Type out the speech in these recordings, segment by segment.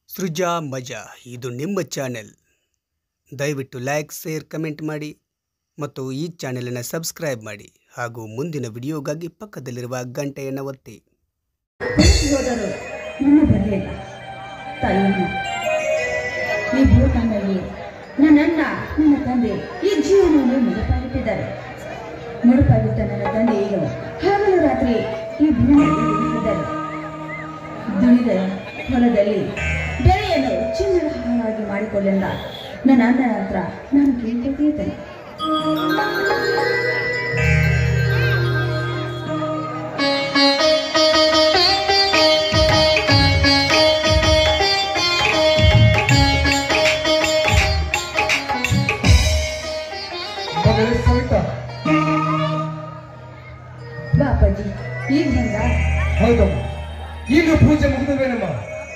ಸೃಜಾ ಮಜಾ ಇದು ನಿಮ್ಮ ಚಾನೆಲ್ ದಯವಿಟ್ಟು ಲೈಕ್ ಶೇರ್ ಕಮೆಂಟ್ ಮಾಡಿ ಮತ್ತು ಈ ಚಾನೆಲನ್ನು ಸಬ್ಸ್ಕ್ರೈಬ್ ಮಾಡಿ ಹಾಗೂ ಮುಂದಿನ ವಿಡಿಯೋಗಾಗಿ ಪಕ್ಕದಲ್ಲಿರುವ ಗಂಟೆಯನ್ನು ಒತ್ತಿ ಹೊರಟು ಹೋದರು ನನ್ನ ಬರಲಿಲ್ಲ ತಾಯಿಯನ್ನು ಈ ಭೂತಾನಲ್ಲಿ ನನ್ನಣ್ಣ ನನ್ನ ತಂದೆ ಈ ಜೀವನವನ್ನು ಮುಡುಪಾಗಿಟ್ಟಿದ್ದಾರೆ ಮುಡುಪಾಗಿಟ್ಟ ನನ್ನ ತಂದೆ ಈಗ ಹಗಲು ರಾತ್ರಿ ಈ ಭೂಮಿಯಲ್ಲಿ ದುಡಿದಿದ್ದಾರೆ ದುಡಿದ ಹೊಲದಲ್ಲಿ ಬೆಳೆಯನ್ನು ಚಿನ್ನದ ಹಾಳಾಗಿ ಮಾಡಿಕೊಳ್ಳೆಂದ ನನ್ನ ಅಣ್ಣನ ಹತ್ರ ನಾನು ಕೇಳ್ಕೊಳ್ತಿದ್ದೇನೆ ಮಗಳೇ ಸವಿತಾ ಬಾ ಅಪ್ಪಾಜಿ ಈಗ ಬಂದ ಹೌದಮ್ಮ ಈಗ ಪೂಜೆ ಮುಗಿದವೇನಮ್ಮ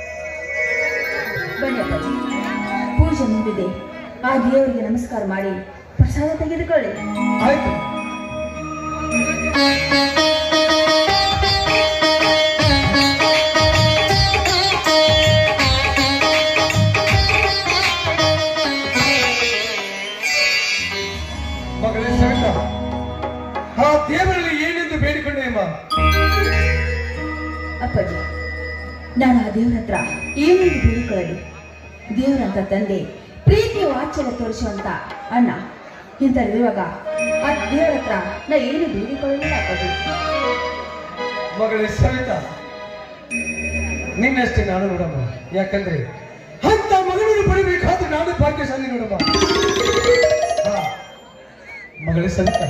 ಬನ್ನಿ ಅಪ್ಪಾಜಿ ಪೂಜೆ ಮುಗಿದಿದೆ ಆ ದೇವರಿಗೆ ನಮಸ್ಕಾರ ಮಾಡಿ ಪ್ರಸಾದ ತೆಗೆದುಕೊಳ್ಳಿ ಆಯ್ತು ಮಗಳೇ ಸವಿತಾ ಆ ದೇವರಲ್ಲಿ ಏನೆಂದು ಬೇಡಿಕೊಂಡೆ ಅಮ್ಮ ಅಪ್ಪಾಜಿ ನಾನು ಆ ದೇವರ ಹತ್ರ ಏನೆಂದು ಬೇಡಿಕೊಳ್ಳಲಿ ದೇವರಂತ ತಂದೆ ಪ್ರೀತಿ ವಾತ್ಸಲ್ಯ ತೋರಿಸುವಂತ ಅಣ್ಣ ಇಂಥದ್ದಿರುವಾಗ ಆ ದೇವರ ಹತ್ರ ನಾ ಏನು ಬೇಡಿಕೊಳ್ಳಲಿಲ್ಲ ಅಪ್ಪಾಜಿ ಮಗಳೇ ಸವಿತಾ ನಿನ್ನಷ್ಟೇ ನಾನು ನೋಡಮ್ಮ ಯಾಕಂದ್ರೆ ಅಂತ ಮಗಳನ್ನು ಪಡಿಬೇಕಾದ್ರೆ ನಾನು ಭಾಗ್ಯಶಾಲಿ ನೋಡಮ್ಮ ಹಾ, ಮಗಳೇ ಸವಿತಾ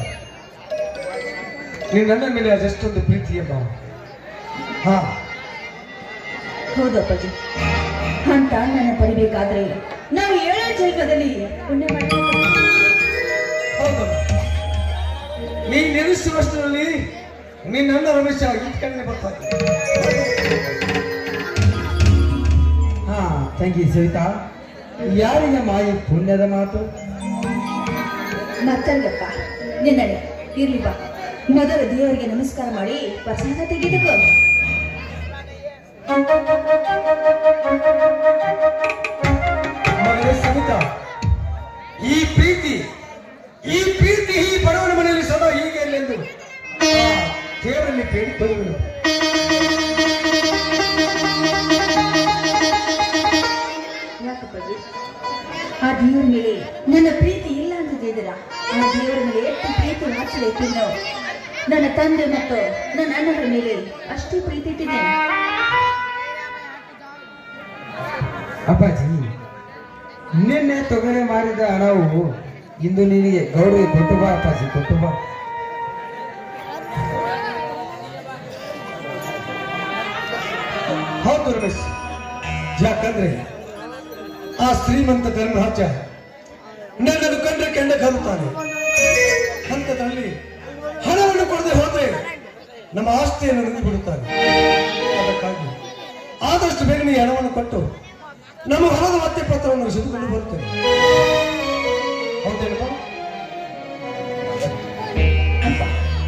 ನೀನ್ ನನ್ನ ಮೇಲೆ ಅದೆಷ್ಟೊಂದು ಪ್ರೀತಿಯಮ್ಮ ಹಾ ಹೌದು ಅಪ್ಪಾಜಿ ಅಂತ ಅಣ್ಣನ ಪಡಿಬೇಕಾದ್ರೆ ನಾವು ಏಳೇ ಜನ್ಮದಲ್ಲಿ ಪುಣ್ಯ ಮಾಡಬೇಕು ಹೌದಮ್ಮ ನೀ ನೆನೆಸುವಷ್ಟರಲ್ಲಿ ನಿನ್ನ ರಮೇಶ ಇಟ್ಕೊಂಡೆ ಬರ್ತಾರೆ ಹಾ ತಂಗಿ ಸವಿತಾ ಯಾರಿಗೆ ಮಾಯಿ ಪುಣ್ಯದ ಮಾತು ಮತ್ತಲ್ಲಪ್ಪ ನಿನ್ನಡೆ ಇರ್ಲಿ ಬಾ ಮೊದಲು ದೇವರಿಗೆ ನಮಸ್ಕಾರ ಮಾಡಿ ಪ್ರಸಾದ ತೆಗೆದುಕೋ ಮಗಳೇ ಸವಿತಾ ಈ ಪ್ರೀತಿ ಈ ಪ್ರೀತಿ ಈ ಬಡವನ ಮನೆಯಲ್ಲಿ ಸದಾ ಹೀಗೆ ಇರಲೆಂದು ಆ ದೇವರಲ್ಲಿ ಬೇಡಿಕೊಳ್ಳುವುದು ಯಾಕಪ್ಪಾಜಿ ಆ ದೇವರ ಮೇಲೆ ನನ್ನ ಪ್ರೀತಿ ಇಲ್ಲ ಅಂತ ತಿಳಿದಿರ ಆ ದೇವರ ಮೇಲೆ ಎಷ್ಟು ಪ್ರೀತಿ ವಾತ್ಸಲ್ಯ ಇಟ್ಟಿದ್ನೋ ನನ್ನ ತಂದೆ ಮತ್ತು ನನ್ನ ಅಣ್ಣನ ಮೇಲೆ ಅಷ್ಟೇ ಪ್ರೀತಿ ಇಟ್ಟಿದ್ದೇನೆ ಅಪ್ಪಾಜಿ ನಿನ್ನೆ ತೊಗರೆ ಮಾರಿದ ಹಣವು ಇಂದು ನಿನಗೆ ಗೌಡಗೆ ಕೊಟ್ಟು ಬಾ ಅಪ್ಪಾಜಿ ಕೊಟ್ಟು ಬಾ ಹೌದು ರಮೇಶ್ ಯಾಕಂದ್ರೆ ಆ ಶ್ರೀಮಂತ ಧರ್ಮರಾಜ ನನ್ನನ್ನು ಕಂಡ್ರೆ ಕೆಂಡ ಕರುತ್ತಾನೆ ಹಂತದಲ್ಲಿ ಹಣವನ್ನು ಕೊಡದೆ ಹೋದ್ರೆ ನಮ್ಮ ಆಸ್ತಿಯನ್ನು ನುಂಗಿ ಬಿಡುತ್ತಾನೆ ಅದಕ್ಕಾಗಿ ಆದಷ್ಟು ಬೇಗನೆ ಈ ಹಣವನ್ನು ಕೊಟ್ಟು ನಮ್ಮ ಹೊಲದ ಮತ್ತೆ ಪತ್ರವನ್ನು ಸಿದುಕೊಂಡು ಬರುತ್ತೇನೆ ಹೌದೇನಪ್ಪ ಅಪ್ಪ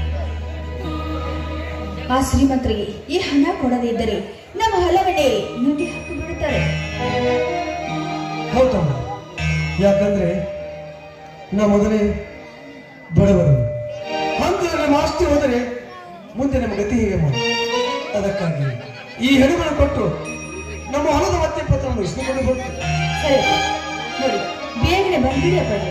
ಆ ಶ್ರೀಮಂತರಿಗೆ ಈ ಹಣ ಕೊಡದೇ ಇದ್ದರೆ ನಮ್ಮ ಹೊಲವನ್ನೇ ನುಂಗಿ ಹಾಕಿ ಬಿಡುತ್ತಾರೆ ಹೌದಮ್ಮ ಯಾಕಂದ್ರೆ ನಾ ಮೊದಲೇ ಬಡವರು ಹಂತದಲ್ಲಿ ನಮ್ಮ ಆಸ್ತಿ ಹೋದರೆ ಮುಂದೆ ನಮ್ಮ ಗತಿ ಹೀಗೆ ಮಾಡಿ ಅದಕ್ಕಾಗಿ ಈ ಹೆಣಗಳನ್ನು ಕೊಟ್ಟು ನಮ್ಮ ಹೊಲದ ಮತ್ತೆ ಪತ್ರವನ್ನು ಇಸ್ಕೊಂಡು ಬರ್ತೇವೆ ಸರಿ ನೋಡಿ ಬೇಗನೆ ಬಂದ್ಬಿಡಿ ಅಪ್ಪಾಜಿ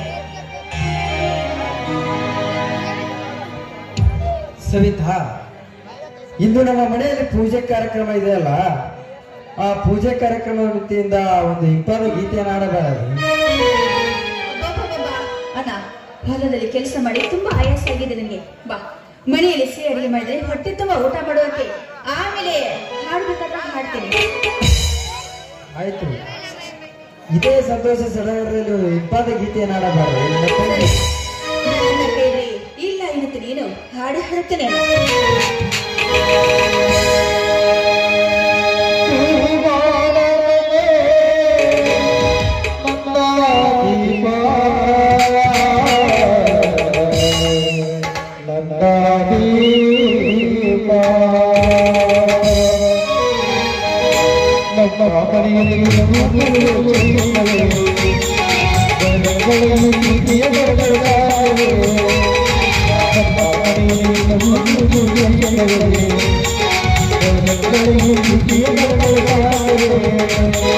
ಸವಿತಾ ಇಂದು ನಮ್ಮ ಮನೆಯಲ್ಲಿ ಪೂಜೆ ಕಾರ್ಯಕ್ರಮ ಇದೆಯಲ್ಲ ಆ ಪೂಜೆ ಕಾರ್ಯಕ್ರಮ ವತಿಯಿಂದ ಒಂದು ಇಂಪಾದ ಗೀತೆಯನ್ನು ಆಡಬಾರದು ಅಬ್ಬಬ್ಬಬ್ಬ. ಅಣ್ಣ ಹೊಲದಲ್ಲಿ ಕೆಲಸ ಮಾಡಿ ತುಂಬಾ ಆಯಾಸ ಆಗಿದೆ ನನಗೆ ಬಾ ಮನೆಯಲ್ಲಿ ಸಿಹಿ ಅಡಿಗೆ ಮಾಡಿದ್ರೆ ಹೊಟ್ಟೆ ತುಂಬಾ ಊಟ ಮಾಡುವಂತೆ ಆಮೇಲೆ ಹಾಡ್ಬೇಕಾದ್ರೆ ಹಾಡ್ತೀನಿ ಆಯ್ತು ಇದೇ ಸಂತೋಷ ಸಡಗರದಲ್ಲಿ ಒಂದು ಇಂಪಾದ ಗೀತೆಯನ್ನು ಆಡಬಾರದು ಮತ್ತೆ ನನ್ನ ಕೈಲಿ ಇಲ್ಲ ಎನ್ನುತ್ತೀನಿ ಏನು ಹಾಡು ಹಾಡುತ್ತೇನೆ ನಮ್ಮ Thank you.